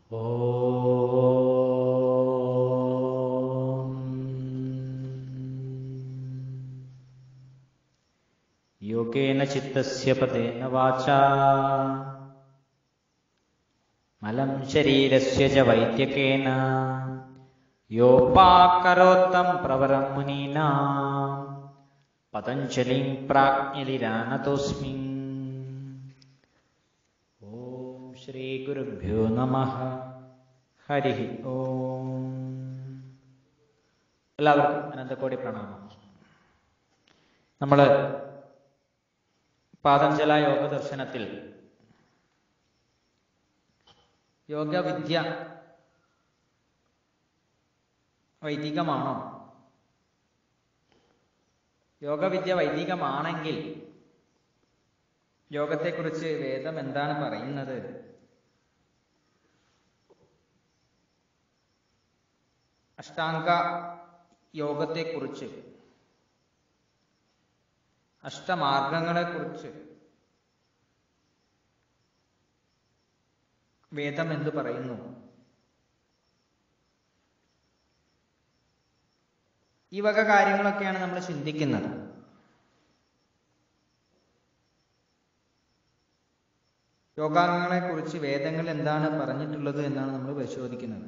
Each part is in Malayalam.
योगेन चित्तस्य पदेन वाचा मलं शरीरस्य च वैद्यकेन योपाकरोत्तं प्रवरं मुनीनां पतञ्जलिं प्राज्ञलिरानतोऽस्मि ॐ श्रीगुरुभ्यो नमः ഹരി ഓം എല്ലാവർക്കും അനന്തകോടി പ്രണാമം നമ്മൾ പാതഞ്ജല യോഗ ദർശനത്തിൽ യോഗവിദ്യ വൈദികമാണോ യോഗവിദ്യ വൈദികമാണെങ്കിൽ യോഗത്തെക്കുറിച്ച് വേദം എന്താണ് പറയുന്നത് അഷ്ടാംഗ യോഗത്തെക്കുറിച്ച് അഷ്ടമാർഗങ്ങളെക്കുറിച്ച് വേദം എന്തു പറയുന്നു ഈ വക കാര്യങ്ങളൊക്കെയാണ് നമ്മൾ ചിന്തിക്കുന്നത് യോഗാംഗങ്ങളെക്കുറിച്ച് വേദങ്ങൾ എന്താണ് പറഞ്ഞിട്ടുള്ളത് എന്നാണ് നമ്മൾ പരിശോധിക്കുന്നത്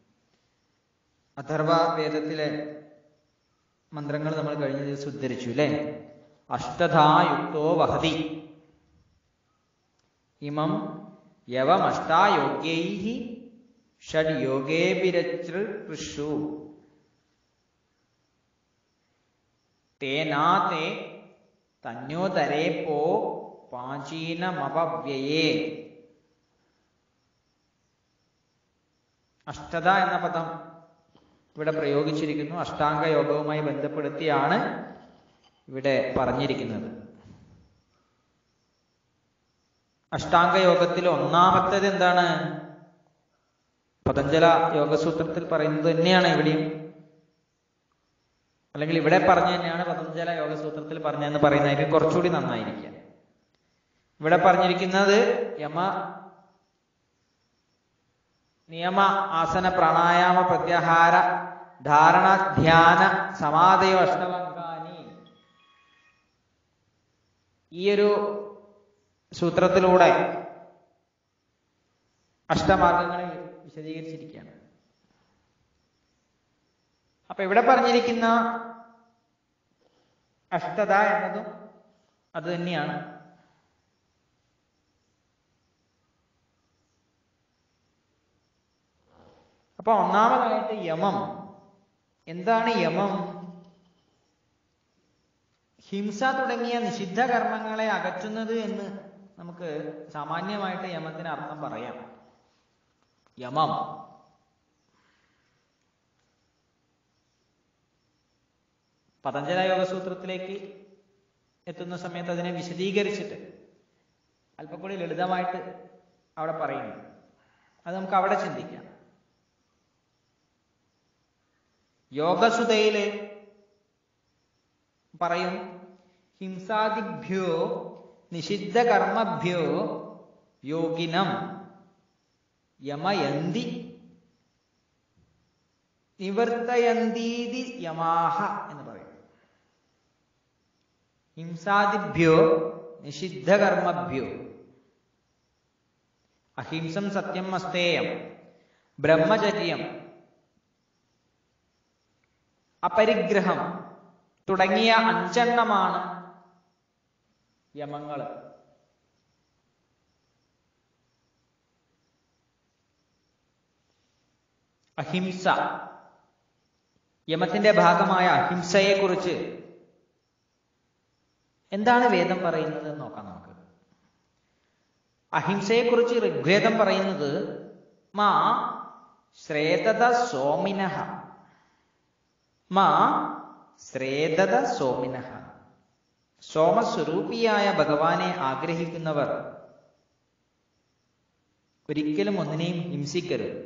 അഥർവ വേദത്തിലെ മന്ത്രങ്ങൾ നമ്മൾ കഴിഞ്ഞ ദിവസം ഉദ്ധരിച്ചു അല്ലേ അഷ്ടധായുക്തോ വഹതി ഇമം യവമഷ്ടായോഗ്യൈ ഷഡ് യോഗേപിരൃഷു തേനാത്തെ തന്യോതരേ പോ പാചീനമപവ്യയേ അഷ്ടത എന്ന പദം ഇവിടെ പ്രയോഗിച്ചിരിക്കുന്നു അഷ്ടാംഗ യോഗവുമായി ബന്ധപ്പെടുത്തിയാണ് ഇവിടെ പറഞ്ഞിരിക്കുന്നത് അഷ്ടാംഗ യോഗത്തിൽ ഒന്നാമത്തേത് എന്താണ് പതഞ്ജല യോഗസൂത്രത്തിൽ പറയുന്നത് തന്നെയാണ് ഇവിടെയും അല്ലെങ്കിൽ ഇവിടെ പറഞ്ഞ തന്നെയാണ് പതഞ്ജല യോഗസൂത്രത്തിൽ പറഞ്ഞതെന്ന് പറയുന്നതായിരിക്കും കുറച്ചുകൂടി നന്നായിരിക്കുക ഇവിടെ പറഞ്ഞിരിക്കുന്നത് യമ നിയമ ആസന പ്രാണായാമ പ്രത്യാഹാര ധാരണ ധ്യാന സമാധയോ അഷ്ടവങ്കാനി ഈ ഒരു സൂത്രത്തിലൂടെ അഷ്ടമാർഗങ്ങളെ വിശദീകരിച്ചിരിക്കുകയാണ് അപ്പൊ ഇവിടെ പറഞ്ഞിരിക്കുന്ന അഷ്ടത എന്നതും അത് തന്നെയാണ് അപ്പൊ ഒന്നാമതായിട്ട് യമം എന്താണ് യമം ഹിംസ തുടങ്ങിയ നിഷിദ്ധ കർമ്മങ്ങളെ അകറ്റുന്നത് എന്ന് നമുക്ക് സാമാന്യമായിട്ട് യമത്തിന് അർത്ഥം പറയാം യമം പതഞ്ജല യോഗസൂത്രത്തിലേക്ക് എത്തുന്ന സമയത്ത് അതിനെ വിശദീകരിച്ചിട്ട് അല്പം കൂടി ലളിതമായിട്ട് അവിടെ പറയുന്നു അത് നമുക്ക് അവിടെ ചിന്തിക്കാം യോഗസുതയില് പറയും ഹിംസാദിഭ്യോ നിഷിദ്ധ കർമ്മഭ്യോ യോഗിനം യമയന്തി നിവർത്തയന്തീതി യമാഹ എന്ന് പറയും ഹിംസാദിഭ്യോ നിഷിദ്ധ കർമ്മഭ്യോ അഹിംസം സത്യം അസ്തേയം ബ്രഹ്മചര്യം അപരിഗ്രഹം തുടങ്ങിയ അഞ്ചെണ്ണമാണ് യമങ്ങൾ അഹിംസ യമത്തിന്റെ ഭാഗമായ അഹിംസയെക്കുറിച്ച് എന്താണ് വേദം പറയുന്നത് എന്ന് നോക്കാം നമുക്ക് അഹിംസയെക്കുറിച്ച് ഋഗ്വേദം പറയുന്നത് മാ ശ്രേതത സോമിനഹ മാ ശ്രേതത സോമിനഹ സോമസ്വരൂപിയായ ഭഗവാനെ ആഗ്രഹിക്കുന്നവർ ഒരിക്കലും ഒന്നിനെയും ഹിംസിക്കരുത്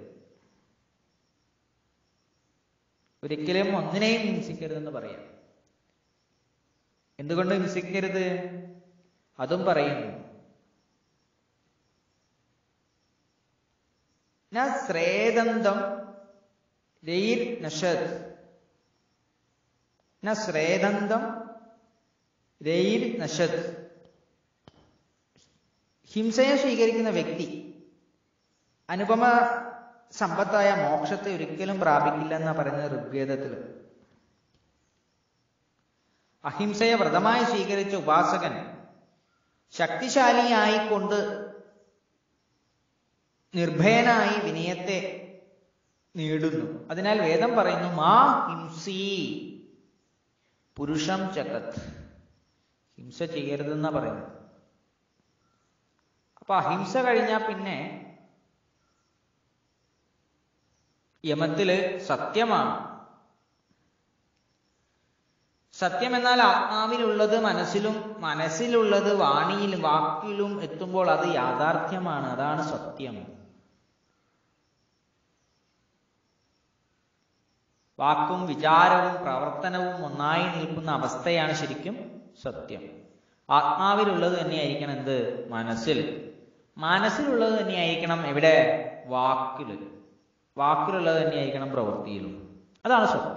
ഒരിക്കലും ഒന്നിനെയും ഹിംസിക്കരുതെന്ന് പറയാം എന്തുകൊണ്ട് ഹിംസിക്കരുത് അതും പറയുന്നു ന ശ്രേദന്തം രയിർ നഷത് ന ശ്രേദന്തം രയിർ നഷത് ഹിംസയെ സ്വീകരിക്കുന്ന വ്യക്തി അനുപമ സമ്പത്തായ മോക്ഷത്തെ ഒരിക്കലും പ്രാപിക്കില്ല എന്നാ പറയുന്നത് ഋഗ്വേദത്തിൽ അഹിംസയെ വ്രതമായി സ്വീകരിച്ച ഉപാസകൻ ശക്തിശാലിയായിക്കൊണ്ട് നിർഭയനായി വിനയത്തെ നേടുന്നു അതിനാൽ വേദം പറയുന്നു മാ ഹിംസി പുരുഷം ചകത് ഹിംസ ചെയ്യരുതെന്നാ പറയുന്നത് അപ്പൊ അഹിംസ കഴിഞ്ഞാൽ പിന്നെ യമത്തില് സത്യമാണ് സത്യം എന്നാൽ ആത്മാവിലുള്ളത് മനസ്സിലും മനസ്സിലുള്ളത് വാണിയിലും വാക്കിലും എത്തുമ്പോൾ അത് യാഥാർത്ഥ്യമാണ് അതാണ് സത്യം വാക്കും വിചാരവും പ്രവർത്തനവും ഒന്നായി നിൽക്കുന്ന അവസ്ഥയാണ് ശരിക്കും സത്യം ആത്മാവിലുള്ളത് തന്നെയായിരിക്കണം എന്ത് മനസ്സിൽ മനസ്സിലുള്ളത് തന്നെയായിരിക്കണം എവിടെ വാക്കിൽ വാക്കിലുള്ളത് തന്നെയായിരിക്കണം പ്രവൃത്തിയിലും അതാണ് സത്യം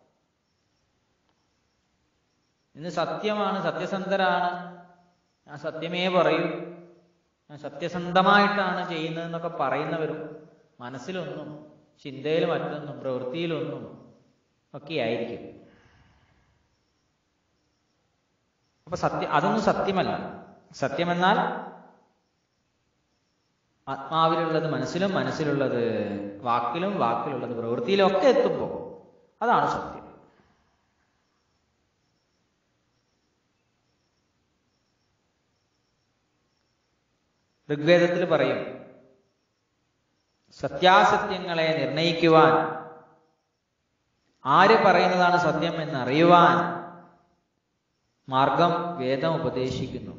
ഇന്ന് സത്യമാണ് സത്യസന്ധരാണ് ഞാൻ സത്യമേ പറയൂ ഞാൻ സത്യസന്ധമായിട്ടാണ് ചെയ്യുന്നതെന്നൊക്കെ പറയുന്നവരും മനസ്സിലൊന്നും ചിന്തയിൽ മറ്റൊന്നും പ്രവൃത്തിയിലൊന്നും ഒക്കെ ആയിരിക്കും അപ്പൊ സത്യം അതൊന്നും സത്യമല്ല സത്യമെന്നാൽ ആത്മാവിലുള്ളത് മനസ്സിലും മനസ്സിലുള്ളത് വാക്കിലും വാക്കിലുള്ളത് പ്രവൃത്തിയിലും ഒക്കെ എത്തുമ്പോൾ അതാണ് സത്യം ഋഗ്വേദത്തിൽ പറയും സത്യാസത്യങ്ങളെ നിർണയിക്കുവാൻ ആര് പറയുന്നതാണ് സത്യം എന്നറിയുവാൻ മാർഗം വേദം ഉപദേശിക്കുന്നു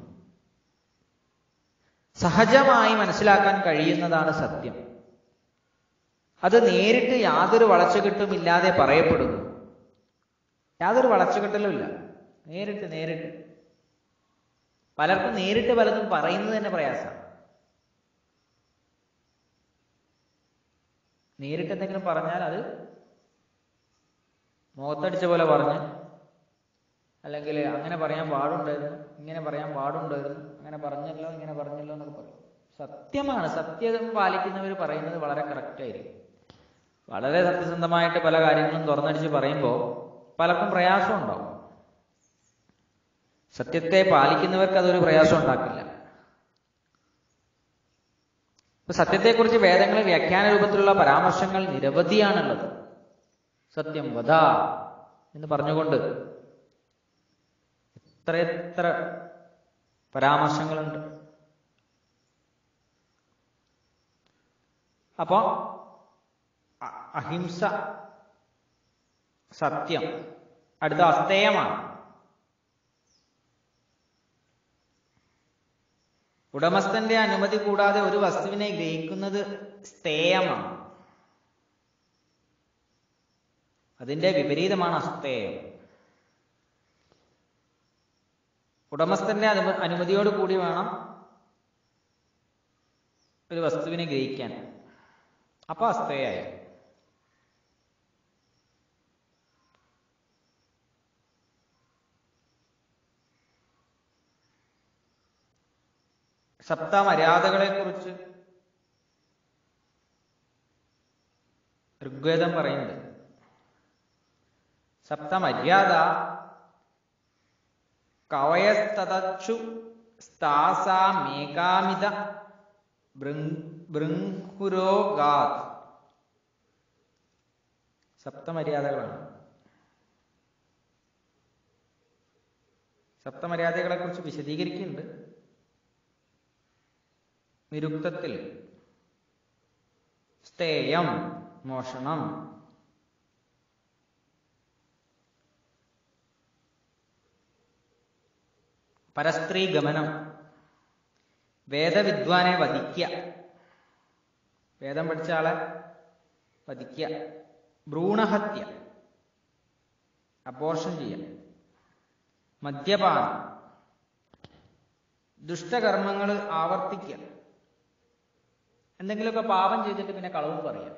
സഹജമായി മനസ്സിലാക്കാൻ കഴിയുന്നതാണ് സത്യം അത് നേരിട്ട് യാതൊരു വളച്ചുകെട്ടുമില്ലാതെ പറയപ്പെടുന്നു യാതൊരു വളച്ചുകെട്ടലുമില്ല നേരിട്ട് നേരിട്ട് പലർക്കും നേരിട്ട് പലതും പറയുന്നത് തന്നെ പ്രയാസമാണ് നേരിട്ട് എന്തെങ്കിലും പറഞ്ഞാൽ അത് മുഖത്തടിച്ച പോലെ പറഞ്ഞ് അല്ലെങ്കിൽ അങ്ങനെ പറയാൻ പാടുണ്ടായിരുന്നു ഇങ്ങനെ പറയാൻ പാടുണ്ടായിരുന്നു അങ്ങനെ പറഞ്ഞല്ലോ ഇങ്ങനെ പറഞ്ഞല്ലോ എന്നൊക്കെ പറയും സത്യമാണ് സത്യം പാലിക്കുന്നവർ പറയുന്നത് വളരെ കറക്റ്റായിരിക്കും വളരെ സത്യസന്ധമായിട്ട് പല കാര്യങ്ങളും തുറന്നടിച്ച് പറയുമ്പോൾ പലർക്കും പ്രയാസം ഉണ്ടാവും സത്യത്തെ പാലിക്കുന്നവർക്ക് അതൊരു പ്രയാസം ഉണ്ടാക്കില്ല ഇപ്പൊ സത്യത്തെക്കുറിച്ച് വേദങ്ങളിൽ വ്യാഖ്യാന രൂപത്തിലുള്ള പരാമർശങ്ങൾ നിരവധിയാണുള്ളത് സത്യം വധ എന്ന് പറഞ്ഞുകൊണ്ട് എത്രയെത്ര പരാമർശങ്ങളുണ്ട് അപ്പോ അ- അഹിംസ സത്യം അടുത്ത അസ്തേയമാണ് ഉടമസ്ഥന്റെ അനുമതി കൂടാതെ ഒരു വസ്തുവിനെ ഗ്രഹിക്കുന്നത് സ്ഥേയമാണ് അതിന്റെ വിപരീതമാണ് അസ്തേയം ഉടമസ്ഥന്റെ അനുമ അനുമതിയോട് കൂടി വേണം ഒരു വസ്തുവിനെ ഗ്രഹിക്കാൻ അപ്പൊ അസ്തേയായി സപ്തമര്യാദകളെ കുറിച്ച് ഋഗ്വേദം പറയുന്നുണ്ട് സപ്തമര്യാദ കവയസ്തതച്ചു സ്ഥാസാമേകാമിത ബൃങ്കുരോഗാത് സപ്തമര്യാദകളാണ് സപ്തമര്യാദകളെ കുറിച്ച് വിശദീകരിക്കുന്നുണ്ട് നിരുക്തത്തിൽ സ്ഥേയം മോഷണം പരസ്ത്രീ ഗമനം വേദവിദ്വാനെ വധിക്കുക വേദം പഠിച്ച ആളെ വധിക്കുക ഭ്രൂണഹത്യ അബോർഷൻ ചെയ്യുക മദ്യപാനം ദുഷ്ടകർമ്മങ്ങൾ ആവർത്തിക്കുക എന്തെങ്കിലുമൊക്കെ പാപം ചെയ്തിട്ട് പിന്നെ കളവും പറയാം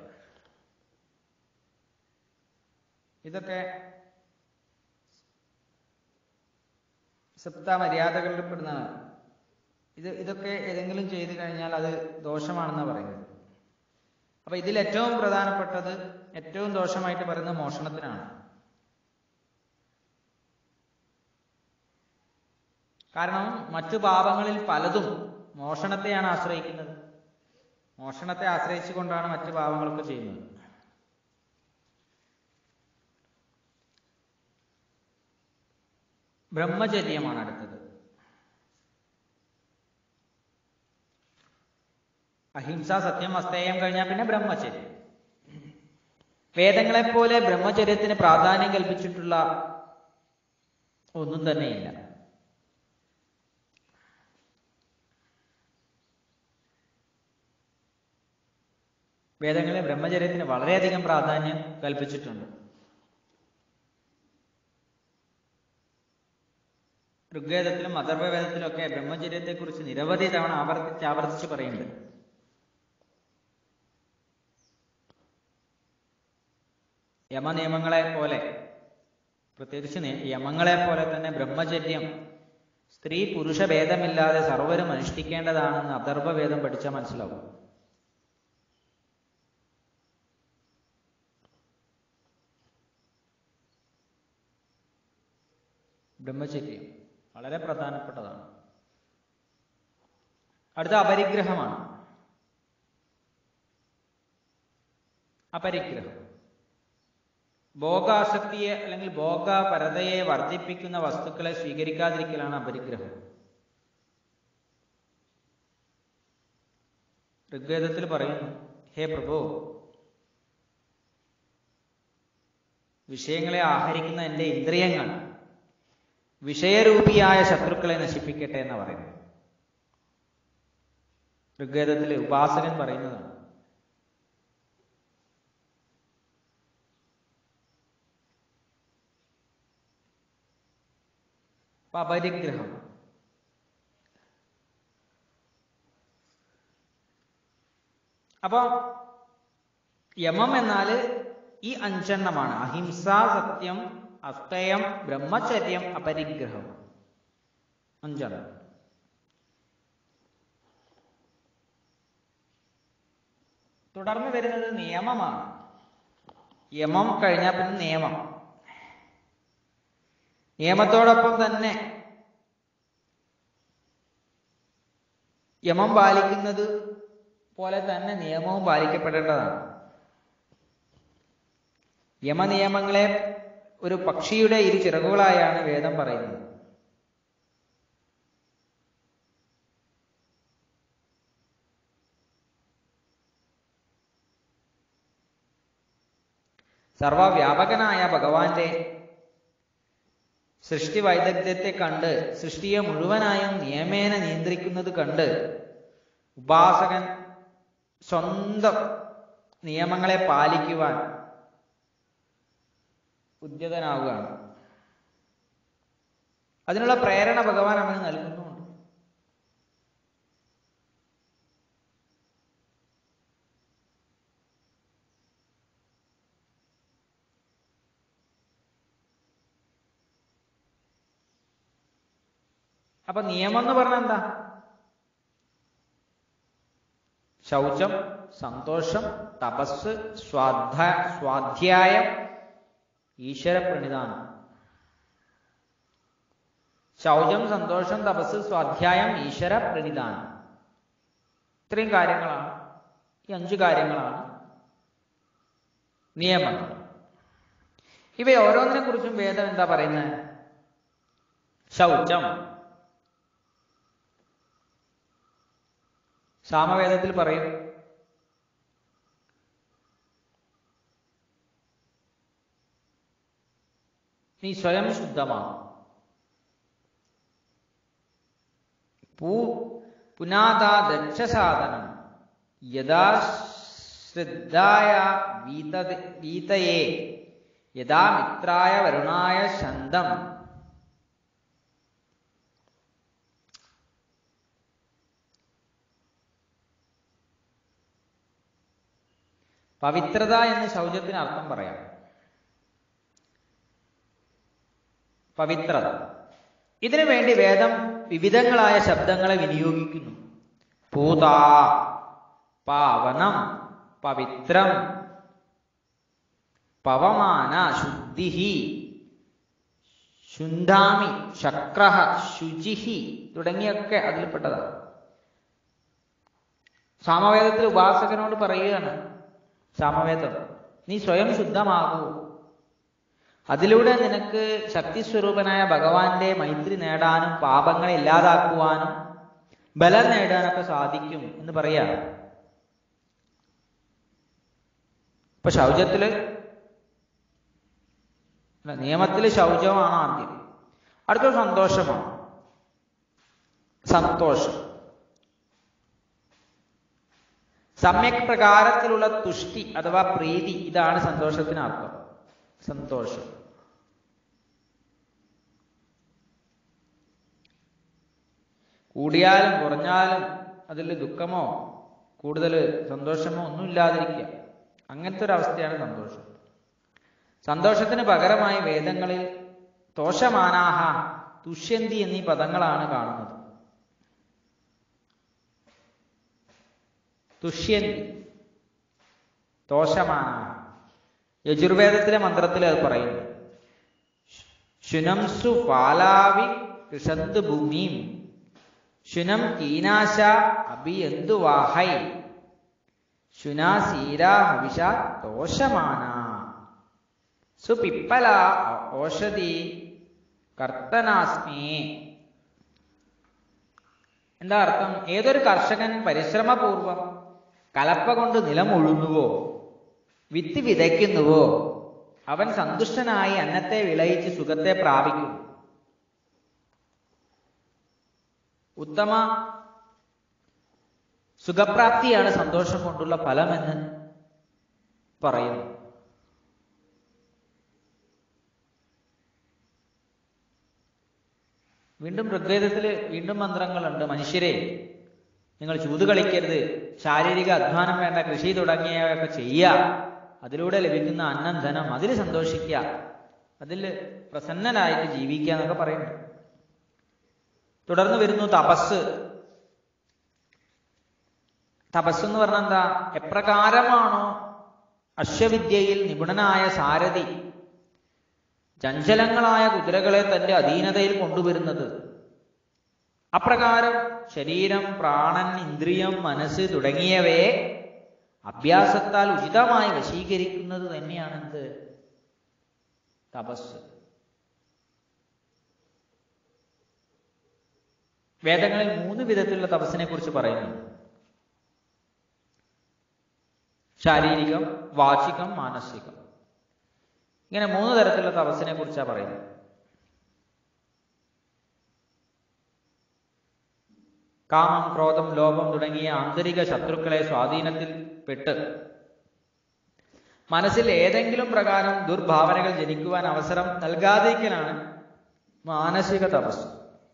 ഇതൊക്കെ സപ്ത മര്യാദകളിൽ പെടുന്നതാണ് ഇത് ഇതൊക്കെ ഏതെങ്കിലും ചെയ്തു കഴിഞ്ഞാൽ അത് ദോഷമാണെന്നാണ് പറയുന്നത് അപ്പൊ ഇതിൽ ഏറ്റവും പ്രധാനപ്പെട്ടത് ഏറ്റവും ദോഷമായിട്ട് പറയുന്നത് മോഷണത്തിനാണ് കാരണം മറ്റു പാപങ്ങളിൽ പലതും മോഷണത്തെയാണ് ആശ്രയിക്കുന്നത് മോഷണത്തെ ആശ്രയിച്ചുകൊണ്ടാണ് മറ്റു പാപങ്ങളൊക്കെ ചെയ്യുന്നത് ബ്രഹ്മചര്യമാണ് അടുത്തത് അഹിംസ സത്യം അസ്തേയം കഴിഞ്ഞാൽ പിന്നെ ബ്രഹ്മചര്യം വേദങ്ങളെപ്പോലെ ബ്രഹ്മചര്യത്തിന് പ്രാധാന്യം കൽപ്പിച്ചിട്ടുള്ള ഒന്നും തന്നെയില്ല വേദങ്ങളിൽ ബ്രഹ്മചര്യത്തിന് വളരെയധികം പ്രാധാന്യം കൽപ്പിച്ചിട്ടുണ്ട് ഋഗ്വേദത്തിലും അഥർവവേദത്തിലും ഒക്കെ ബ്രഹ്മചര്യത്തെക്കുറിച്ച് നിരവധി തവണ ആവർത്തിച്ച് ആവർത്തിച്ച് പറയുന്നുണ്ട് യമനിയമങ്ങളെ പോലെ പ്രത്യേകിച്ച് നി- യമങ്ങളെ പോലെ തന്നെ ബ്രഹ്മചര്യം സ്ത്രീ പുരുഷ ഭേദമില്ലാതെ സർവരും അനുഷ്ഠിക്കേണ്ടതാണെന്ന് അഥർവവേദം പഠിച്ചാൽ മനസ്സിലാവും ബ്രഹ്മചര്യം വളരെ പ്രധാനപ്പെട്ടതാണ് അടുത്ത അപരിഗ്രഹമാണ് അപരിഗ്രഹം ഭോഗാസക്തിയെ അല്ലെങ്കിൽ ഭോഗപരതയെ വർദ്ധിപ്പിക്കുന്ന വസ്തുക്കളെ സ്വീകരിക്കാതിരിക്കലാണ് അപരിഗ്രഹം ഋഗ്വേദത്തിൽ പറയുന്നു ഹേ പ്രഭു വിഷയങ്ങളെ ആഹരിക്കുന്ന എൻ്റെ ഇന്ദ്രിയങ്ങൾ വിഷയരൂപിയായ ശത്രുക്കളെ നശിപ്പിക്കട്ടെ എന്ന് പറയുന്നു ഋഗ്വേദത്തിൽ ഉപാസകൻ പറയുന്നതാണ് അപ്പൊ അപരിഗ്രഹം അപ്പൊ യമം എന്നാൽ ഈ അഞ്ചെണ്ണമാണ് അഹിംസ സത്യം അസ്തയം ബ്രഹ്മചര്യം അപരിഗ്രഹം അഞ്ചെണ്ണം തുടർന്ന് വരുന്നത് നിയമമാണ് യമം കഴിഞ്ഞാൽ പിന്നെ നിയമം നിയമത്തോടൊപ്പം തന്നെ യമം പാലിക്കുന്നത് പോലെ തന്നെ നിയമവും പാലിക്കപ്പെടേണ്ടതാണ് യമനിയമങ്ങളെ ഒരു പക്ഷിയുടെ ഇരു ചിറകുകളായാണ് വേദം പറയുന്നത് സർവവ്യാപകനായ ഭഗവാന്റെ സൃഷ്ടി വൈദഗ്ധ്യത്തെ കണ്ട് സൃഷ്ടിയെ മുഴുവനായും നിയമേന നിയന്ത്രിക്കുന്നത് കണ്ട് ഉപാസകൻ സ്വന്തം നിയമങ്ങളെ പാലിക്കുവാൻ ഉദ്യതനാവുകയാണ് അതിനുള്ള പ്രേരണ ഭഗവാൻ അവന് നൽകുന്നുമുണ്ട് അപ്പൊ നിയമം എന്ന് പറഞ്ഞാൽ എന്താ ശൗചം സന്തോഷം തപസ് സ്വാധ സ്വാധ്യായം ഈശ്വര പ്രണിധാനം ശൗചം സന്തോഷം തപസ് സ്വാധ്യായം ഈശ്വര പ്രണിധാനം ഇത്രയും കാര്യങ്ങളാണ് ഈ അഞ്ച് കാര്യങ്ങളാണ് നിയമങ്ങൾ ഇവ ഓരോന്നിനെ കുറിച്ചും വേദം എന്താ പറയുന്നത് ശൗചം സാമവേദത്തിൽ പറയും നീ സ്വയം ശുദ്ധമാകും പൂ പുനാദാദക്ഷസാധനം യഥാ ശ്രദ്ധായ വീത വീതയേ യഥാ മിത്രായ വരുണായ ശന്തം പവിത്രത എന്ന് ശൗചത്തിന് അർത്ഥം പറയാം പവിത്രത ഇതിനു വേണ്ടി വേദം വിവിധങ്ങളായ ശബ്ദങ്ങളെ വിനിയോഗിക്കുന്നു പൂത പാവനം പവിത്രം പവമാന ശുദ്ധി ശുന്ധാമി ശക്ര ശുചിഹി തുടങ്ങിയൊക്കെ അതിൽപ്പെട്ടതാണ് സാമവേദത്തിൽ ഉപാസകനോട് പറയുകയാണ് സാമവേദം നീ സ്വയം ശുദ്ധമാകൂ അതിലൂടെ നിനക്ക് ശക്തിസ്വരൂപനായ ഭഗവാന്റെ മൈത്രി നേടാനും പാപങ്ങളെ ഇല്ലാതാക്കുവാനും ബലം നേടാനൊക്കെ സാധിക്കും എന്ന് പറയാ ഇപ്പൊ ശൗചത്തില് അല്ല, നിയമത്തില് ശൗചമാണ് ആദ്യം അടുത്ത സന്തോഷമാണ് സന്തോഷം സമ്യക് പ്രകാരത്തിലുള്ള തുഷ്ടി അഥവാ പ്രീതി ഇതാണ് സന്തോഷത്തിന് അർത്ഥം സന്തോഷം കൂടിയാലും കുറഞ്ഞാലും അതിൽ ദുഃഖമോ കൂടുതൽ സന്തോഷമോ ഒന്നുമില്ലാതിരിക്കുക അങ്ങനത്തെ ഒരു അവസ്ഥയാണ് സന്തോഷം സന്തോഷത്തിന് പകരമായി വേദങ്ങളിൽ തോഷമാനാഹ തുഷ്യന്തി എന്നീ പദങ്ങളാണ് കാണുന്നത് തുഷ്യന്തി തോഷമാനാഹ യജുർവേദത്തിലെ മന്ത്രത്തിൽ അത് പറയുന്നു ശുനംസു പാലാവി കൃഷന്ത് ഭൂമിയും ശുനം കീനാശ അഭിയന്തു വാഹൈ ശുനാസീര ഹവിഷ ദോഷമാന സുപിപ്പല ഓഷധി കർത്തനാസ്മി എന്താ അർത്ഥം ഏതൊരു കർഷകൻ പരിശ്രമപൂർവം കലപ്പ കൊണ്ട് നിലമുഴുന്നുവോ വിത്ത് വിതയ്ക്കുന്നുവോ അവൻ സന്തുഷ്ടനായി അന്നത്തെ വിളയിച്ച് സുഖത്തെ പ്രാപിക്കും ഉത്തമ സുഖപ്രാപ്തിയാണ് സന്തോഷം കൊണ്ടുള്ള ഫലമെന്ന് പറയുന്നു വീണ്ടും ഋഗ്വേദത്തിൽ വീണ്ടും മന്ത്രങ്ങളുണ്ട് മനുഷ്യരെ നിങ്ങൾ ചൂത് കളിക്കരുത് ശാരീരിക അധ്വാനം വേണ്ട കൃഷി തുടങ്ങിയവയൊക്കെ ചെയ്യുക അതിലൂടെ ലഭിക്കുന്ന അന്നം ധനം അതിൽ സന്തോഷിക്കുക അതിൽ പ്രസന്നനായിട്ട് ജീവിക്കുക എന്നൊക്കെ പറയുന്നു തുടർന്ന് വരുന്നു തപസ് തപസ് എന്ന് പറഞ്ഞാൽ എന്താ എപ്രകാരമാണോ അശ്വവിദ്യയിൽ നിപുണനായ സാരഥി ചഞ്ചലങ്ങളായ കുതിരകളെ തന്റെ അധീനതയിൽ കൊണ്ടുവരുന്നത് അപ്രകാരം ശരീരം പ്രാണൻ ഇന്ദ്രിയം മനസ്സ് തുടങ്ങിയവയെ അഭ്യാസത്താൽ ഉചിതമായി വശീകരിക്കുന്നത് തന്നെയാണ് എന്ത് തപസ് വേദങ്ങളിൽ മൂന്ന് വിധത്തിലുള്ള തപസ്സിനെ കുറിച്ച് പറയുന്നു ശാരീരികം വാചികം മാനസികം ഇങ്ങനെ മൂന്ന് തരത്തിലുള്ള തപസ്സിനെ കുറിച്ചാണ് പറയുന്നത് കാമം ക്രോധം ലോഭം തുടങ്ങിയ ആന്തരിക ശത്രുക്കളെ സ്വാധീനത്തിൽ പെട്ട് മനസ്സിൽ ഏതെങ്കിലും പ്രകാരം ദുർഭാവനകൾ ജനിക്കുവാൻ അവസരം നൽകാതിരിക്കലാണ് മാനസിക തപസ്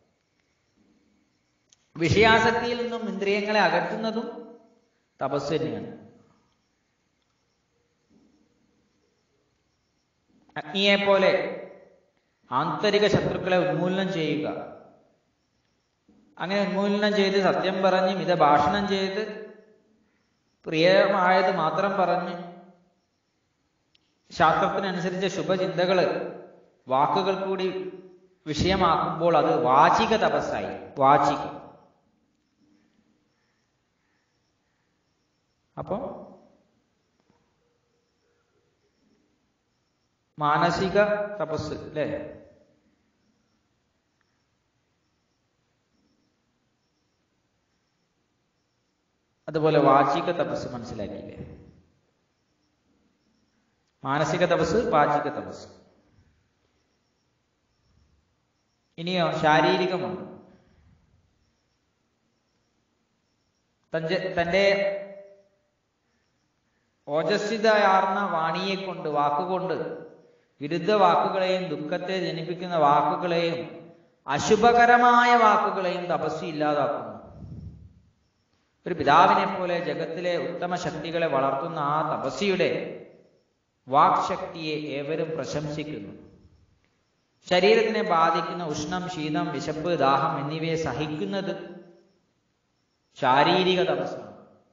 വിഷയാസക്തിയിൽ നിന്നും ഇന്ദ്രിയങ്ങളെ അകറ്റുന്നതും തപസ് തന്നെയാണ് അഗ്നിയെ പോലെ ആന്തരിക ശത്രുക്കളെ ഉന്മൂലനം ചെയ്യുക അങ്ങനെ ഉന്മൂലനം ചെയ്ത് സത്യം പറഞ്ഞ് മിത ഭാഷണം ചെയ്ത് പ്രിയമായത് മാത്രം പറഞ്ഞ് ശാസ്ത്രത്തിനനുസരിച്ച ശുഭചിന്തകള് വാക്കുകൾ കൂടി വിഷയമാക്കുമ്പോൾ അത് വാചിക തപസ്സായി വാചിക അപ്പോ മാനസിക തപസ് അല്ലേ അതുപോലെ വാചിക തപസ് മനസ്സിലാക്കിയില്ലേ മാനസിക തപസ് വാചിക തപസ് ഇനിയോ ശാരീരികമുണ്ട് തന്റെ തന്റെ ഓജസ്വിതയാർന്ന വാണിയെ കൊണ്ട് വാക്കുകൊണ്ട് വിരുദ്ധ വാക്കുകളെയും ദുഃഖത്തെ ജനിപ്പിക്കുന്ന വാക്കുകളെയും അശുഭകരമായ വാക്കുകളെയും തപസ് ഇല്ലാതാക്കുന്നു ഒരു പിതാവിനെ പോലെ ജഗത്തിലെ ഉത്തമ ശക്തികളെ വളർത്തുന്ന ആ തപസ്സിയുടെ വാക്ശക്തിയെ ഏവരും പ്രശംസിക്കുന്നു ശരീരത്തിനെ ബാധിക്കുന്ന ഉഷ്ണം ശീതം വിശപ്പ് ദാഹം എന്നിവയെ സഹിക്കുന്നത് ശാരീരിക തപസ്സാണ്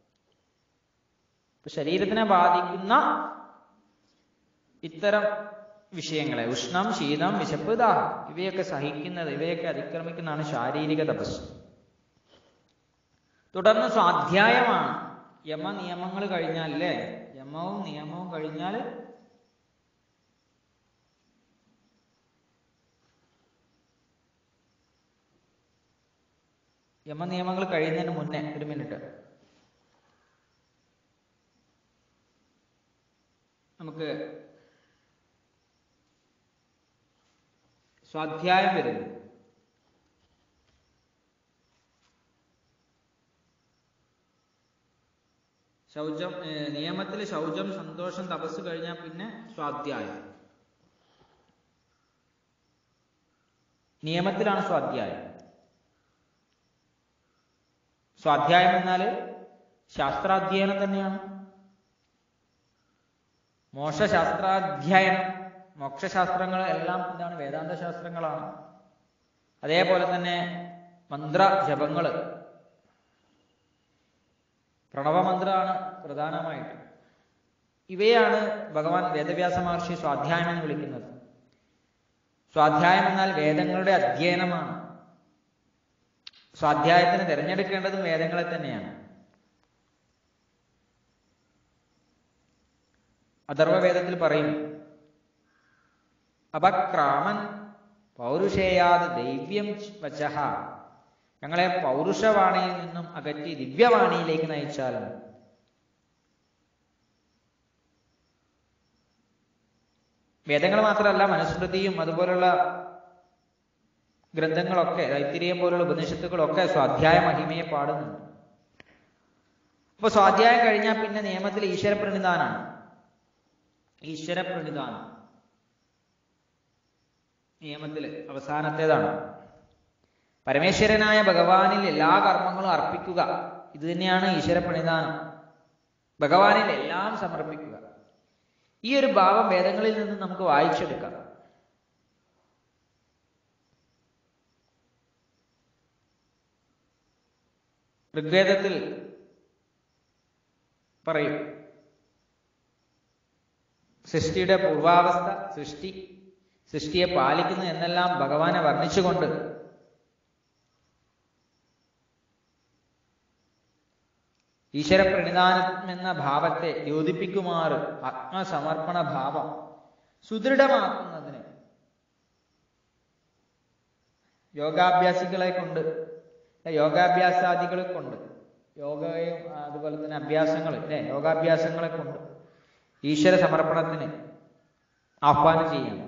ഇപ്പൊ ശരീരത്തിനെ ബാധിക്കുന്ന ഇത്തരം വിഷയങ്ങളെ ഉഷ്ണം ശീതം വിശപ്പ് ദാഹം ഇവയൊക്കെ സഹിക്കുന്നത് ഇവയൊക്കെ അതിക്രമിക്കുന്നതാണ് ശാരീരിക തപസ് തുടർന്ന് സ്വാധ്യായമാണ് യമ നിയമങ്ങൾ കഴിഞ്ഞാൽ അല്ലേ യമവും നിയമവും കഴിഞ്ഞാൽ യമ നിയമങ്ങൾ കഴിയുന്നതിന് മുന്നേ ഒരു മിനിറ്റ് നമുക്ക് സ്വാധ്യായം വരുന്നു ശൗചം നിയമത്തിൽ ശൗചം സന്തോഷം തപസ് കഴിഞ്ഞാൽ പിന്നെ സ്വാധ്യായം നിയമത്തിലാണ് സ്വാധ്യായം സ്വാധ്യായം എന്നാൽ ശാസ്ത്രാധ്യയനം തന്നെയാണ് മോക്ഷശാസ്ത്രാധ്യയനം മോക്ഷശാസ്ത്രങ്ങൾ എല്ലാം എന്താണ് വേദാന്ത ശാസ്ത്രങ്ങളാണ് അതേപോലെ തന്നെ മന്ത്ര ജപങ്ങൾ പ്രണവമന്ത്രമാണ് പ്രധാനമായിട്ട് ഇവയാണ് ഭഗവാൻ വേദവ്യാസ മഹർഷി സ്വാധ്യായം എന്ന് വിളിക്കുന്നത് സ്വാധ്യായം എന്നാൽ വേദങ്ങളുടെ അധ്യയനമാണ് സ്വാധ്യായത്തിന് തിരഞ്ഞെടുക്കേണ്ടതും വേദങ്ങളെ തന്നെയാണ് അഥർവവേദത്തിൽ പറയും അപക്രാമൻ പൗരുഷേയാത് ദൈവ്യം വചഹ ഞങ്ങളെ പൗരുഷവാണിയിൽ നിന്നും അകറ്റി ദിവ്യവാണിയിലേക്ക് നയിച്ചാലും വേദങ്ങൾ മാത്രമല്ല മനുസ്മൃതിയും അതുപോലുള്ള ഗ്രന്ഥങ്ങളൊക്കെ തൈത്തിരിയം പോലുള്ള ഉപനിഷത്തുകളൊക്കെ സ്വാധ്യായ മഹിമയെ പാടുന്നുണ്ട് അപ്പൊ സ്വാധ്യായം കഴിഞ്ഞാൽ പിന്നെ നിയമത്തിൽ ഈശ്വര പ്രണിധാനാണ് ഈശ്വര പ്രണിധാനം നിയമത്തിൽ അവസാനത്തേതാണ് പരമേശ്വരനായ ഭഗവാനിൽ എല്ലാ കർമ്മങ്ങളും അർപ്പിക്കുക ഇത് തന്നെയാണ് ഈശ്വര പ്രണിധാനം ഭഗവാനിൽ എല്ലാം സമർപ്പിക്കുക ഈ ഒരു ഭാവം വേദങ്ങളിൽ നിന്ന് നമുക്ക് വായിച്ചെടുക്കാം ഋഗ്വേദത്തിൽ പറയും സൃഷ്ടിയുടെ പൂർവാവസ്ഥ സൃഷ്ടി സൃഷ്ടിയെ പാലിക്കുന്നു എന്നെല്ലാം ഭഗവാനെ വർണ്ണിച്ചുകൊണ്ട് ഈശ്വര പ്രണിധാനം എന്ന ഭാവത്തെ യോജിപ്പിക്കുമാറ് ആത്മസമർപ്പണ ഭാവം സുദൃഢമാക്കുന്നതിന് യോഗാഭ്യാസികളെ കൊണ്ട് യോഗാഭ്യാസാദികളെ കൊണ്ട് യോഗയും അതുപോലെ തന്നെ അഭ്യാസങ്ങൾ അല്ലെ യോഗാഭ്യാസങ്ങളെ കൊണ്ട് ഈശ്വര സമർപ്പണത്തിന് ആഹ്വാനം ചെയ്യണം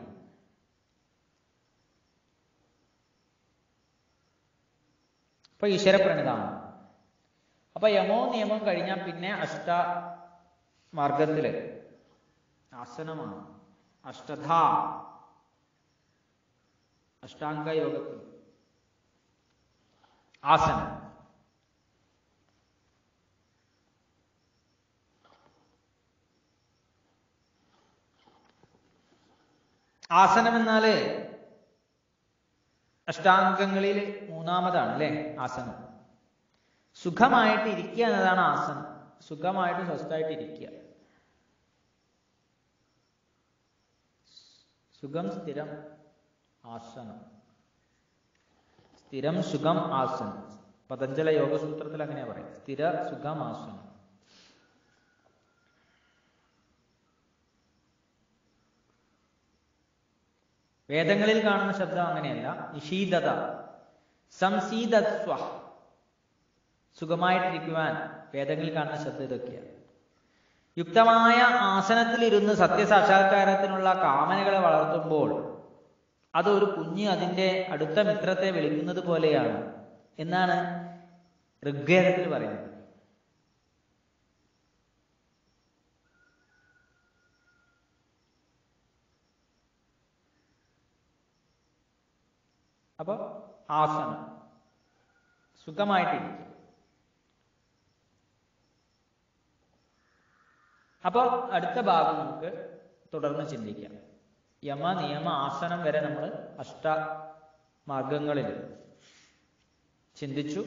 അപ്പൊ ഈശ്വര പ്രണിതാണ് അപ്പൊ യമോ നിയമം കഴിഞ്ഞാൽ പിന്നെ അഷ്ട മാർഗത്തില് ആസനമാണ് അഷ്ടധ അഷ്ടാംഗ യോഗത്തിൽ ആസനം ആസനം എന്നാല് അഷ്ടാംഗങ്ങളിൽ മൂന്നാമതാണ് അല്ലെ ആസനം സുഖമായിട്ട് ഇരിക്കുക എന്നതാണ് ആസനം സുഖമായിട്ട് സ്വസ്ഥമായിട്ട് ഇരിക്കുക സുഖം സ്ഥിരം ആസനം സ്ഥിരം സുഖം ആസനം പതഞ്ജല യോഗസൂത്രത്തിൽ അങ്ങനെ പറയും സ്ഥിര സുഖം ആസനം വേദങ്ങളിൽ കാണുന്ന ശബ്ദം അങ്ങനെയല്ല നിഷീദത സംസീതസ്വ സുഖമായിട്ടിരിക്കുവാൻ വേദങ്ങളിൽ കാണുന്ന ശബ്ദം ഇതൊക്കെയാണ് യുക്തമായ ആസനത്തിലിരുന്ന് സത്യസാക്ഷാത്കാരത്തിനുള്ള കാമനകളെ വളർത്തുമ്പോൾ അത് ഒരു കുഞ്ഞ് അതിൻ്റെ അടുത്ത മിത്രത്തെ വിളിക്കുന്നത് പോലെയാണ് എന്നാണ് ഋഗ്വേദത്തിൽ പറയുന്നത് അപ്പൊ ആസനം സുഖമായിട്ടിരിക്കും അപ്പോൾ അടുത്ത ഭാഗം നമുക്ക് തുടർന്ന് ചിന്തിക്കാം യമ നിയമ ആസനം വരെ നമ്മൾ അഷ്ട മാർഗങ്ങളിൽ ചിന്തിച്ചു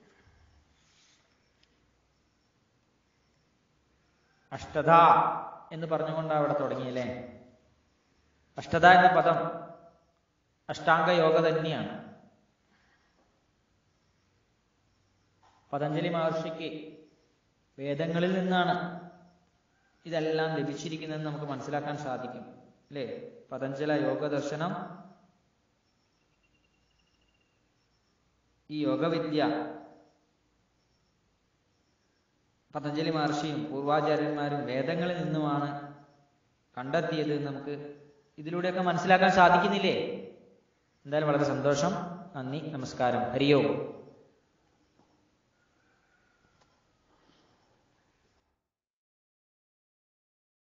അഷ്ടത എന്ന് പറഞ്ഞുകൊണ്ടാണ് അവിടെ തുടങ്ങിയല്ലേ അഷ്ടത എന്ന പദം അഷ്ടാംഗ യോഗ തന്നെയാണ് പതഞ്ജലി മഹർഷിക്ക് വേദങ്ങളിൽ നിന്നാണ് ഇതെല്ലാം ലഭിച്ചിരിക്കുന്നതെന്ന് നമുക്ക് മനസ്സിലാക്കാൻ സാധിക്കും അല്ലേ പതഞ്ജല യോഗ ദർശനം ഈ യോഗവിദ്യ പതഞ്ജലി മഹർഷിയും പൂർവാചാര്യന്മാരും വേദങ്ങളിൽ നിന്നുമാണ് കണ്ടെത്തിയത് എന്ന് നമുക്ക് ഇതിലൂടെയൊക്കെ മനസ്സിലാക്കാൻ സാധിക്കുന്നില്ലേ എന്തായാലും വളരെ സന്തോഷം നന്ദി നമസ്കാരം ഹരിയോ